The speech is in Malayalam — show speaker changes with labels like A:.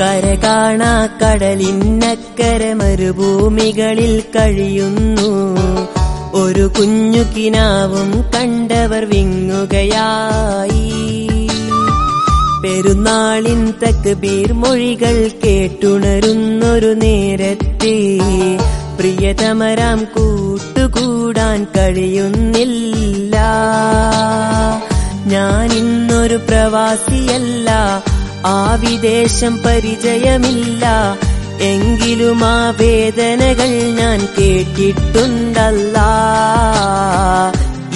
A: കര കാണാ കടലിന്നക്കര മരുഭൂമികളിൽ കഴിയുന്നു ഒരു കുഞ്ഞു കിനാവും കണ്ടവർ വിങ്ങുകയായി പെരുന്നാളിൻ തക്ബീർ മൊഴികൾ കേട്ടുണരുന്നൊരു നേരത്തെ പ്രിയതമരാം കൂട്ടുകൂടാൻ കഴിയുന്നില്ല ഞാൻ ഇന്നൊരു പ്രവാസിയല്ല ആ വിദേശം പരിചയമില്ല എങ്കിലും ആ വേദനകൾ ഞാൻ കേട്ടിട്ടുണ്ടല്ല